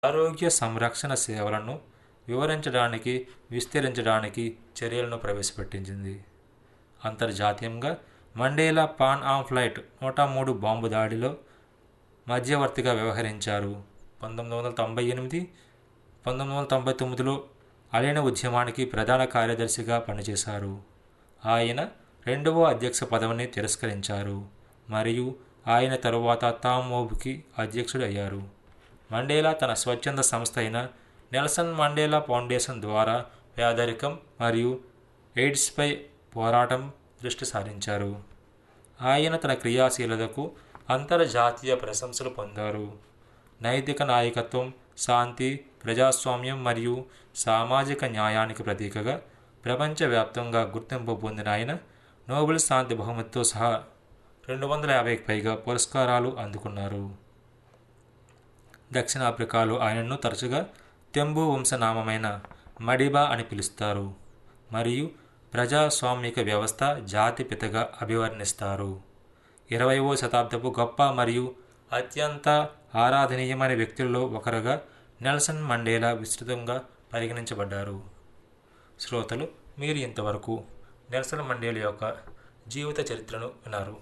ఆరోగ్య సంరక్షణ సేవలను వివరించడానికి విస్తరించడానికి చర్యలను ప్రవేశపెట్టించింది అంతర్జాతీయంగా మండేలా పాన్ ఆమ్ ఫ్లైట్ నూట మూడు బాంబు దాడిలో మధ్యవర్తిగా వ్యవహరించారు పంతొమ్మిది వందల తొంభై ఎనిమిది పంతొమ్మిది వందల తొంభై తొమ్మిదిలో అలీన ఉద్యమానికి ప్రధాన కార్యదర్శిగా పనిచేశారు ఆయన రెండవ అధ్యక్ష పదవిని తిరస్కరించారు మరియు ఆయన తరువాత తామోబ్కి అధ్యక్షుడు అయ్యారు మండేలా తన స్వచ్ఛంద సంస్థ అయిన నెల్సన్ మండేలా ఫౌండేషన్ ద్వారా పేదరికం మరియు ఎయిడ్స్పై పోరాటం దృష్టి సారించారు ఆయన తన క్రియాశీలతకు అంతర్జాతీయ ప్రశంసలు పొందారు నైతిక నాయకత్వం శాంతి ప్రజాస్వామ్యం మరియు సామాజిక న్యాయానికి ప్రతీకగా ప్రపంచవ్యాప్తంగా గుర్తింపు పొందిన ఆయన నోబెల్ శాంతి బహుమతితో సహా రెండు వందల యాభైకి పైగా పురస్కారాలు అందుకున్నారు దక్షిణాఫ్రికాలో ఆయనను తరచుగా తెంబు వంశనామమైన మడిబా అని పిలుస్తారు మరియు ప్రజాస్వామిక వ్యవస్థ జాతిపితగా అభివర్ణిస్తారు ఇరవైవ శతాబ్దపు గొప్ప మరియు అత్యంత ఆరాధనీయమైన వ్యక్తుల్లో ఒకరుగా నెల్సన్ మండేలా విస్తృతంగా పరిగణించబడ్డారు శ్రోతలు మీరు ఇంతవరకు నెల్సన్ మండేలా యొక్క జీవిత చరిత్రను విన్నారు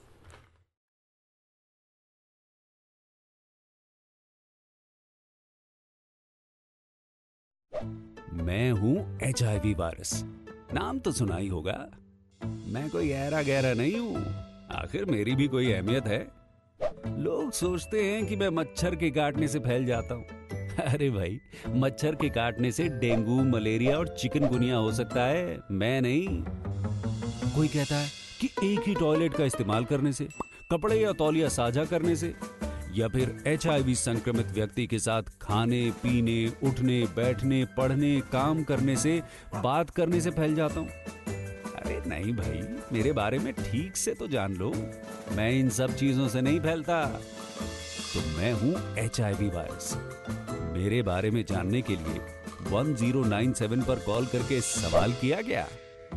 मैं हूं एच वायरस नाम तो सुना ही होगा मैं कोई गहरा गहरा नहीं हूं आखिर मेरी भी कोई अहमियत है लोग सोचते हैं कि मैं मच्छर के काटने से फैल जाता हूं अरे भाई मच्छर के काटने से डेंगू मलेरिया और चिकनगुनिया हो सकता है मैं नहीं कोई कहता है कि एक ही टॉयलेट का इस्तेमाल करने से कपड़े या तौलिया साझा करने से या फिर एच संक्रमित व्यक्ति के साथ खाने पीने उठने बैठने पढ़ने काम करने से बात करने से फैल जाता हूं अरे नहीं भाई मेरे बारे में ठीक से तो जान लो मैं इन सब चीजों से नहीं फैलता तो मैं हूं एच वायरस मेरे बारे में जानने के लिए 1097 पर कॉल करके सवाल किया गया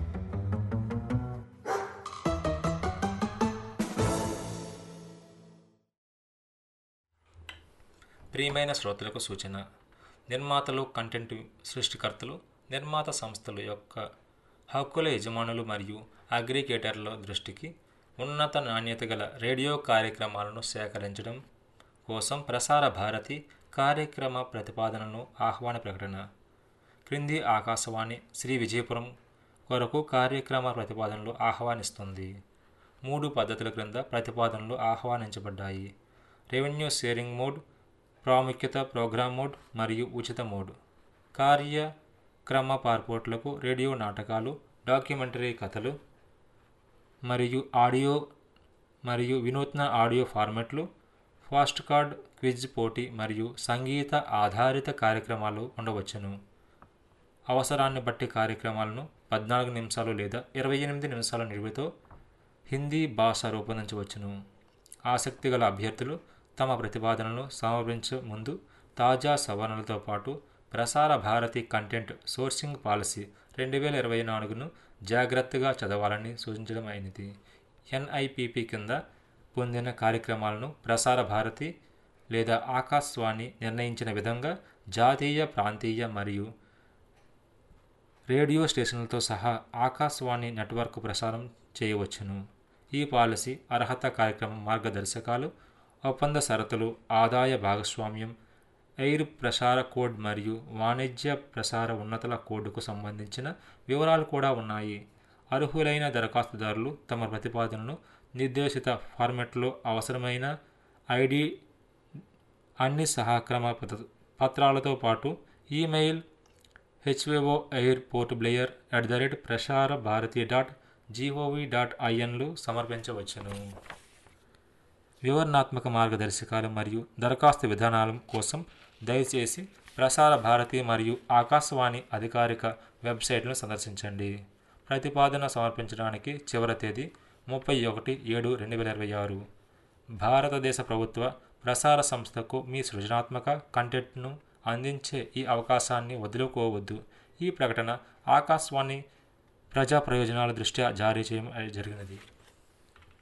ప్రియమైన శ్రోతలకు సూచన నిర్మాతలు కంటెంట్ సృష్టికర్తలు నిర్మాత సంస్థల యొక్క హక్కుల యజమానులు మరియు అగ్రిగేటర్ల దృష్టికి ఉన్నత నాణ్యత గల రేడియో కార్యక్రమాలను సేకరించడం కోసం ప్రసార భారతి కార్యక్రమ ప్రతిపాదనను ఆహ్వాన ప్రకటన క్రింది ఆకాశవాణి శ్రీ విజయపురం కొరకు కార్యక్రమ ప్రతిపాదనలు ఆహ్వానిస్తుంది మూడు పద్ధతుల క్రింద ప్రతిపాదనలు ఆహ్వానించబడ్డాయి రెవెన్యూ షేరింగ్ మోడ్ ప్రాముఖ్యత ప్రోగ్రామ్ మోడ్ మరియు ఉచిత మోడ్ కార్యక్రమ పార్పోర్ట్లకు రేడియో నాటకాలు డాక్యుమెంటరీ కథలు మరియు ఆడియో మరియు వినూత్న ఆడియో ఫార్మెట్లు ఫాస్ట్ కార్డ్ క్విజ్ పోటీ మరియు సంగీత ఆధారిత కార్యక్రమాలు ఉండవచ్చును అవసరాన్ని బట్టి కార్యక్రమాలను పద్నాలుగు నిమిషాలు లేదా ఇరవై ఎనిమిది నిమిషాల నిడివితో హిందీ భాష రూపొందించవచ్చును ఆసక్తి గల అభ్యర్థులు తమ ప్రతిపాదనలను సమర్పించే ముందు తాజా సవరణలతో పాటు ప్రసార భారతి కంటెంట్ సోర్సింగ్ పాలసీ రెండు వేల ఇరవై నాలుగును జాగ్రత్తగా చదవాలని సూచించడం అయినది ఎన్ఐపిపి కింద పొందిన కార్యక్రమాలను ప్రసార భారతి లేదా ఆకాశవాణి నిర్ణయించిన విధంగా జాతీయ ప్రాంతీయ మరియు రేడియో స్టేషన్లతో సహా ఆకాశవాణి నెట్వర్క్ ప్రసారం చేయవచ్చును ఈ పాలసీ అర్హత కార్యక్రమం మార్గదర్శకాలు ఒప్పంద షరతులు ఆదాయ భాగస్వామ్యం ఎయిర్ ప్రసార కోడ్ మరియు వాణిజ్య ప్రసార ఉన్నతుల కోడ్కు సంబంధించిన వివరాలు కూడా ఉన్నాయి అర్హులైన దరఖాస్తుదారులు తమ ప్రతిపాదనను నిర్దేశిత ఫార్మెట్లో అవసరమైన ఐడి అన్ని సహక్రమ పత్రాలతో పాటు ఈమెయిల్ హెచ్వేఓ air Port Blair at the rate Prasar Bharati dot G O V dot ఐఎన్లు సమర్పించవచ్చును వివరణాత్మక మార్గదర్శకాలు మరియు దరఖాస్తు విధానాల కోసం దయచేసి ప్రసార భారతి మరియు ఆకాశవాణి అధికారిక వెబ్సైట్ను సందర్శించండి ప్రతిపాదన సమర్పించడానికి చివరి తేదీ ముప్పై ఒకటి ఏడు రెండు వేల ఇరవై ఆరు భారతదేశ ప్రభుత్వ ప్రసార సంస్థకు మీ సృజనాత్మక కంటెంట్ను అందించే ఈ అవకాశాన్ని వదులుకోవద్దు ఈ ప్రకటన ఆకాశవాణి ప్రజా ప్రయోజనాల దృష్ట్యా జారీ చేయడం జరిగినది